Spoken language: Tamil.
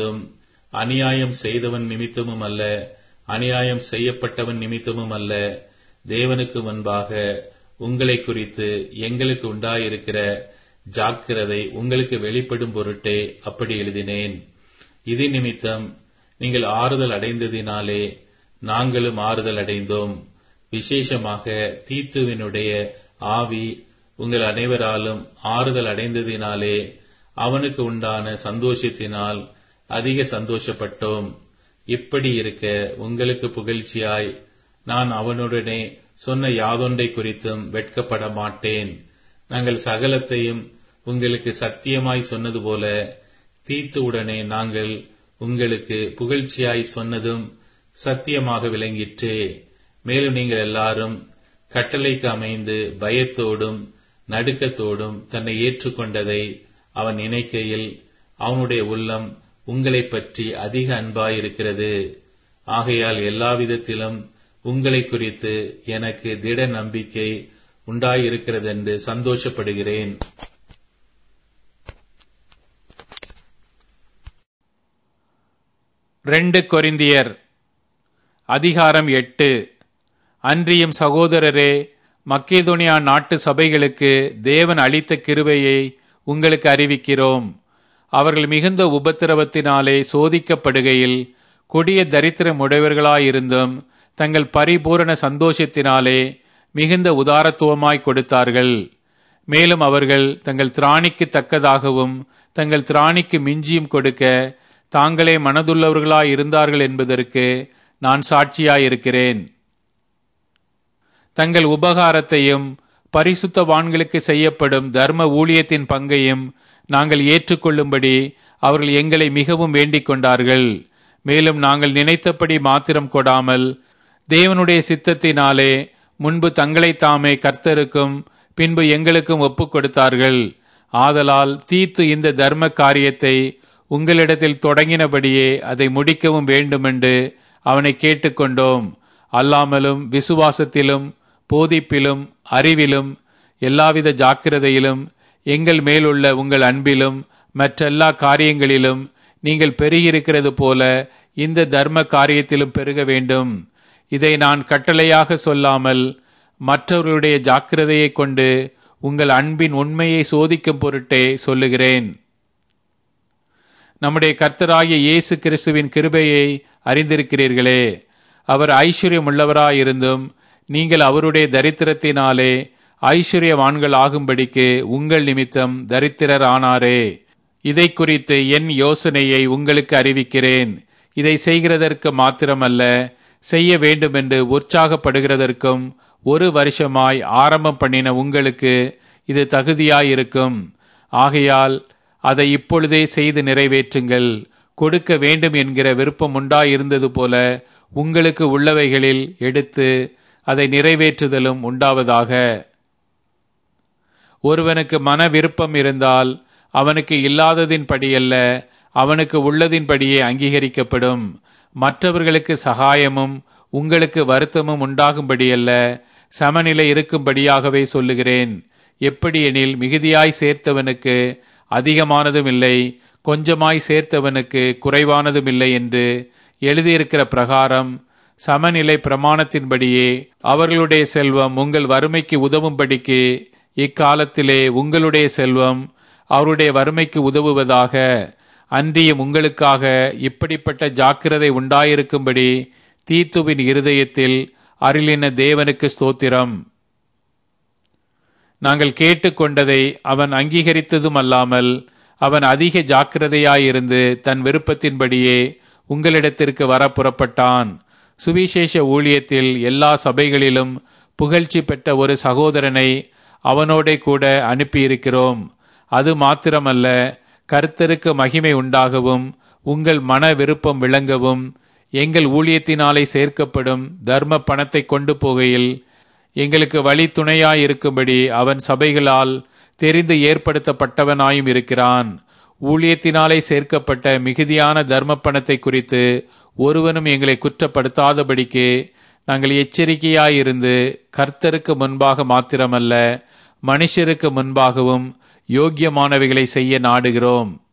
நிமித்தமானதும் அநியாயம் செய்தவன் நிமித்தமும் அல்ல அநியாயம் செய்யப்பட்டவன் நிமித்தமும் அல்ல தேவனுக்கு முன்பாக உங்களை குறித்து எங்களுக்கு உண்டாயிருக்கிற ஜாக்கிரதை உங்களுக்கு வெளிப்படும் பொருட்டே அப்படி எழுதினேன் இது நிமித்தம் நீங்கள் ஆறுதல் அடைந்ததினாலே நாங்களும் ஆறுதல் அடைந்தோம் விசேஷமாக தீத்துவினுடைய ஆவி உங்கள் அனைவராலும் ஆறுதல் அடைந்ததினாலே அவனுக்கு உண்டான சந்தோஷத்தினால் அதிக சந்தோஷப்பட்டோம் இப்படி இருக்க உங்களுக்கு புகழ்ச்சியாய் நான் அவனுடனே சொன்ன யாதொன்றை குறித்தும் வெட்கப்பட மாட்டேன் நாங்கள் சகலத்தையும் உங்களுக்கு சத்தியமாய் சொன்னது போல தீத்துவுடனே நாங்கள் உங்களுக்கு புகழ்ச்சியாய் சொன்னதும் சத்தியமாக விளங்கிற்றே மேலும் நீங்கள் எல்லாரும் கட்டளைக்கு அமைந்து பயத்தோடும் நடுக்கத்தோடும் தன்னை ஏற்றுக்கொண்டதை அவன் நினைக்கையில் அவனுடைய உள்ளம் உங்களைப் பற்றி அதிக அன்பாயிருக்கிறது ஆகையால் எல்லாவிதத்திலும் உங்களை குறித்து எனக்கு திட நம்பிக்கை உண்டாயிருக்கிறதென்று சந்தோஷப்படுகிறேன் ரெண்டு கொரிந்தியர் அதிகாரம் எட்டு அன்றியும் சகோதரரே மக்கேதோனியா நாட்டு சபைகளுக்கு தேவன் அளித்த கிருபையை உங்களுக்கு அறிவிக்கிறோம் அவர்கள் மிகுந்த உபத்திரவத்தினாலே சோதிக்கப்படுகையில் கொடிய தரித்திரம் உடையவர்களாயிருந்தும் தங்கள் பரிபூரண சந்தோஷத்தினாலே மிகுந்த உதாரத்துவமாய் கொடுத்தார்கள் மேலும் அவர்கள் தங்கள் திராணிக்கு தக்கதாகவும் தங்கள் திராணிக்கு மிஞ்சியும் கொடுக்க தாங்களே மனதுள்ளவர்களாய் இருந்தார்கள் என்பதற்கு நான் சாட்சியாயிருக்கிறேன் தங்கள் உபகாரத்தையும் பரிசுத்தவான்களுக்கு செய்யப்படும் தர்ம ஊழியத்தின் பங்கையும் நாங்கள் ஏற்றுக்கொள்ளும்படி அவர்கள் எங்களை மிகவும் வேண்டிக் கொண்டார்கள் மேலும் நாங்கள் நினைத்தபடி மாத்திரம் கொடாமல் தேவனுடைய சித்தத்தினாலே முன்பு தங்களை தாமே கர்த்தருக்கும் பின்பு எங்களுக்கும் ஒப்புக் கொடுத்தார்கள் ஆதலால் தீத்து இந்த தர்ம காரியத்தை உங்களிடத்தில் தொடங்கினபடியே அதை முடிக்கவும் வேண்டுமென்று அவனை கேட்டுக்கொண்டோம் அல்லாமலும் விசுவாசத்திலும் போதிப்பிலும் அறிவிலும் எல்லாவித ஜாக்கிரதையிலும் எங்கள் மேலுள்ள உங்கள் அன்பிலும் மற்றெல்லா காரியங்களிலும் நீங்கள் பெருகியிருக்கிறது போல இந்த தர்ம காரியத்திலும் பெருக வேண்டும் இதை நான் கட்டளையாக சொல்லாமல் மற்றவர்களுடைய ஜாக்கிரதையை கொண்டு உங்கள் அன்பின் உண்மையை சோதிக்கும் பொருட்டே சொல்லுகிறேன் நம்முடைய கர்த்தராகிய இயேசு கிறிஸ்துவின் கிருபையை அறிந்திருக்கிறீர்களே அவர் ஐஸ்வர்யம் உள்ளவராயிருந்தும் நீங்கள் அவருடைய தரித்திரத்தினாலே ஐஸ்வர்யவான்கள் ஆகும்படிக்கு உங்கள் நிமித்தம் தரித்திரர் ஆனாரே இதை குறித்து என் யோசனையை உங்களுக்கு அறிவிக்கிறேன் இதை செய்கிறதற்கு மாத்திரமல்ல செய்ய வேண்டுமென்று உற்சாகப்படுகிறதற்கும் ஒரு வருஷமாய் ஆரம்பம் பண்ணின உங்களுக்கு இது தகுதியாயிருக்கும் ஆகையால் அதை இப்பொழுதே செய்து நிறைவேற்றுங்கள் கொடுக்க வேண்டும் என்கிற விருப்பம் உண்டாயிருந்தது போல உங்களுக்கு உள்ளவைகளில் எடுத்து அதை நிறைவேற்றுதலும் உண்டாவதாக ஒருவனுக்கு மன விருப்பம் இருந்தால் அவனுக்கு இல்லாததின் படியல்ல அவனுக்கு உள்ளதின்படியே அங்கீகரிக்கப்படும் மற்றவர்களுக்கு சகாயமும் உங்களுக்கு வருத்தமும் உண்டாகும்படியல்ல சமநிலை இருக்கும்படியாகவே சொல்லுகிறேன் எப்படியெனில் மிகுதியாய் சேர்த்தவனுக்கு அதிகமானதும் இல்லை கொஞ்சமாய் சேர்த்தவனுக்கு குறைவானதும் இல்லை என்று எழுதியிருக்கிற பிரகாரம் சமநிலை பிரமாணத்தின்படியே அவர்களுடைய செல்வம் உங்கள் வறுமைக்கு உதவும்படிக்கு இக்காலத்திலே உங்களுடைய செல்வம் அவருடைய வறுமைக்கு உதவுவதாக அன்றியும் உங்களுக்காக இப்படிப்பட்ட ஜாக்கிரதை உண்டாயிருக்கும்படி தீத்துவின் இருதயத்தில் அருளின தேவனுக்கு ஸ்தோத்திரம் நாங்கள் கேட்டுக்கொண்டதை அவன் அங்கீகரித்ததும் அல்லாமல் அவன் அதிக ஜாக்கிரதையாயிருந்து தன் விருப்பத்தின்படியே உங்களிடத்திற்கு வர புறப்பட்டான் சுவிசேஷ ஊழியத்தில் எல்லா சபைகளிலும் புகழ்ச்சி பெற்ற ஒரு சகோதரனை அவனோடே கூட அனுப்பியிருக்கிறோம் அது மாத்திரமல்ல கர்த்தருக்கு மகிமை உண்டாகவும் உங்கள் மன விருப்பம் விளங்கவும் எங்கள் ஊழியத்தினாலே சேர்க்கப்படும் தர்ம பணத்தை கொண்டு போகையில் எங்களுக்கு வழி துணையாயிருக்கும்படி அவன் சபைகளால் தெரிந்து ஏற்படுத்தப்பட்டவனாயும் இருக்கிறான் ஊழியத்தினாலே சேர்க்கப்பட்ட மிகுதியான தர்ம பணத்தை குறித்து ஒருவனும் எங்களை குற்றப்படுத்தாதபடிக்கு நாங்கள் எச்சரிக்கையாயிருந்து கர்த்தருக்கு முன்பாக மாத்திரமல்ல மனுஷருக்கு முன்பாகவும் யோக்கியமானவைகளை செய்ய நாடுகிறோம்